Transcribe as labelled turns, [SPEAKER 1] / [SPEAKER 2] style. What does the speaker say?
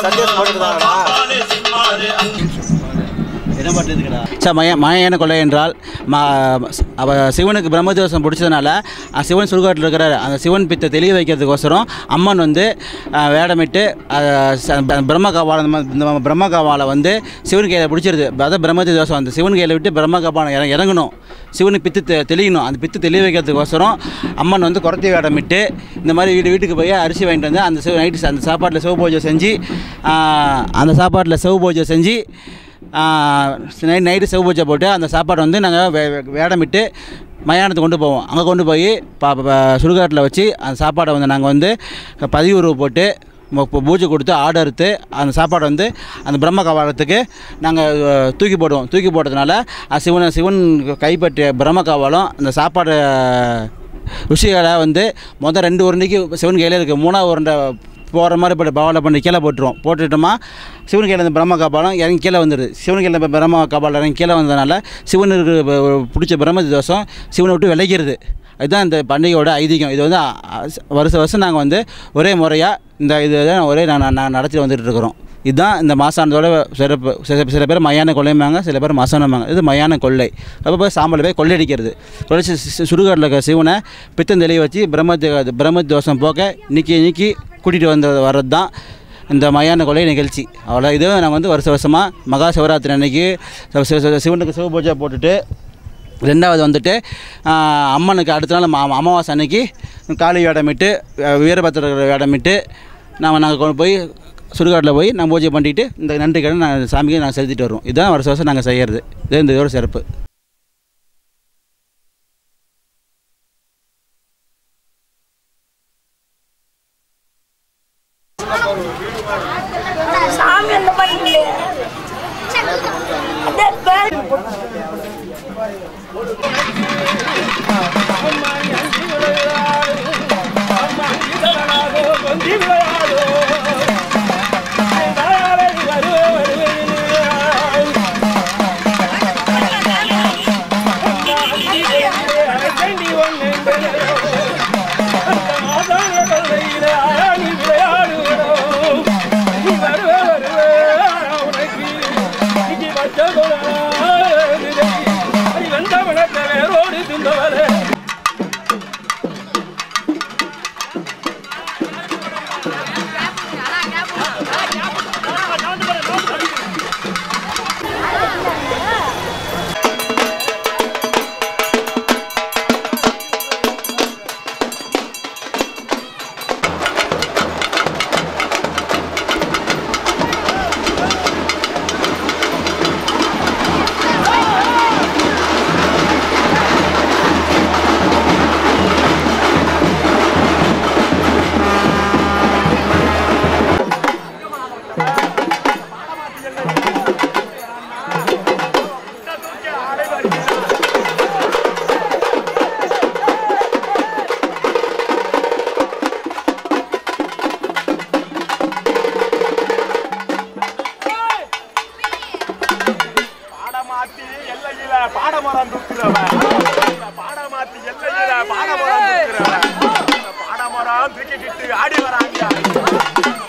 [SPEAKER 1] சந்தேஷம் போட்டுருந்தாங்கடா
[SPEAKER 2] என்ன பண்ணுறதுக்கடா சார் மய மயான கொலை என்றால் மா அவ சிவனுக்கு பிரம்மதோஷம் பிடிச்சதுனால அஹ், சிவன் சுடுகாட்டில் இருக்கிறார் அந்த சிவன் பித்தை தெளிய வைக்கிறதுக்கோசரம் அம்மன் வந்து அஹ், வேடமிட்டு அஹ், ச- ப- பிரம்ம கபாலம் இந்த மாதிரி- இந்த பிரம்ம கபாலம் வந்து சிவன் கையில் பிடிச்சிருது அதான் பிரம்மதி தோஷம் அந்த சிவன் கையில் விட்டு பிரம்ம கபாலம் இற இறங்கணும் சிவனுக்கு பித்து தெ- தெளியணும் அந்த பித்து தெளிய வைக்கிறதுக்கோசரம் அம்மன் வந்து குறத்தி வேடமிட்டு இந்த மாதிரி வீடு வீட்டுக்கு போய் அரிசி வாங்கிட்டு வந்து அந்த சிவ நைட்டு அந்த சாப்பாட்டில் சிவ பூஜை செஞ்சு அஹ், அந்த சாப்பாட்டில் சிவ பூஜை செஞ்சு நைட் நைட்டு செவ் பூஜை போட்டு அந்த சாப்பாடை வந்து நாங்கள் வே வே- வேடமிட்டு மயானத்துக்கு கொண்டு போவோம் அங்கே கொண்டு போய் பா பா- சுடுகாட்டில் வச்சு அந்த சாப்பாடை வந்து நாங்கள் வந்து பதிவுறவு போட்டு மு- பூ- பூஜை கொடுத்து ஆடு அறுத்து அந்த சாப்பாடை வந்து அந்த பிரம்ம கவாலத்துக்கு நாங்கள் தூக்கி போடுவோம் தூக்கி போட்டதுனால அது சிவன் சிவன் கைப்பற்றிய பிரம்ம கவாலம் அந்த சாப்பாடு ருசிகளை வந்து மொதல் ரெண்டு உருண்டைக்கு சிவன் கையில் இருக்குது மூணாவது உருண்டை போகிற மாதிரி இப்போ பவாலை பண்ணி கீழே போட்டுருவோம் போட்டுட்டோமா சிவன் கையில் இந்த பிரம்ம கபாலம் இறங்கி கீழே வந்துடுது சிவன் கையில் இப்போ பிரம்ம கபாலம் இறங்கி கீழே வந்ததுனால சிவனுக்கு ப- பிடிச்ச பிரம்ம தோஷம் சிவனை விட்டு விளைகிறது இதுதான் இந்த பண்டிகையோட ஐதீகம் இது வந்து அ- அ- வருஷ வருஷம் நாங்கள் வந்து ஒரே முறையாக இந்த இது தான் ஒரே நான் நான் நடத்தி வந்துட்டு இருக்கிறோம் இதுதான் இந்த மாசானத்தோட சிறப்பு சில சில பேர் மயான கொள்ளைம்பாங்க சில பேர் மசானம்பாங்க இது மயான கொள்ளை அப்போ போய் சாம்பல் போய் கொள்ளையடிக்கிறது கொள்ளைச்சி சுடுகாட்டில் இருக்கிற சிவனை பித்தம் தெளிய வச்சு பிரம்ம பிரம்ம தோஷம் போக்க நீக்கி நீக்கி கூட்டிகிட்டு வந்து வர்றது தான் இந்த மயான கொலை நிகழ்ச்சி அவ்வளோ இது நாங்கள் வந்து வருஷ வருஷமாக மகா சிவராத்திரி அன்னைக்கு சிவ- சிவ- சிவ- சிவனுக்கு சிவ பூஜை போட்டுட்டு ரெண்டாவது வந்துட்டு ஆஹ், அம்மனுக்கு அடுத்த நாள் அமா- அமாவாசை அன்னைக்கு காளி வேடமிட்டு அஹ், வீரபத்திரர் வேடமிட்டு நாம் நாங்கள் கொண்டு போய் சுடுகாட்டில் போய் நான் பூஜை பண்ணிட்டு இந்த நன்றி கடன் நான் சாமிக்கு நாங்கள் செலுத்திட்டு வருவோம் இதுதான் வருஷ வருஷம் நாங்கள் செய்கிறது இது இந்த இதோட சிறப்பு
[SPEAKER 3] சாமி அந்த மாதிரி இல்லையே அதே பேர்
[SPEAKER 4] பாடமாத்தி எல்லையில பாடமரம் தூக்குறவன் பாடமாத்தி எல்லையில பாடமரம் தூக்குறவன் பாடமரம் தூக்கிக்கிட்டு ஆடி வராங்க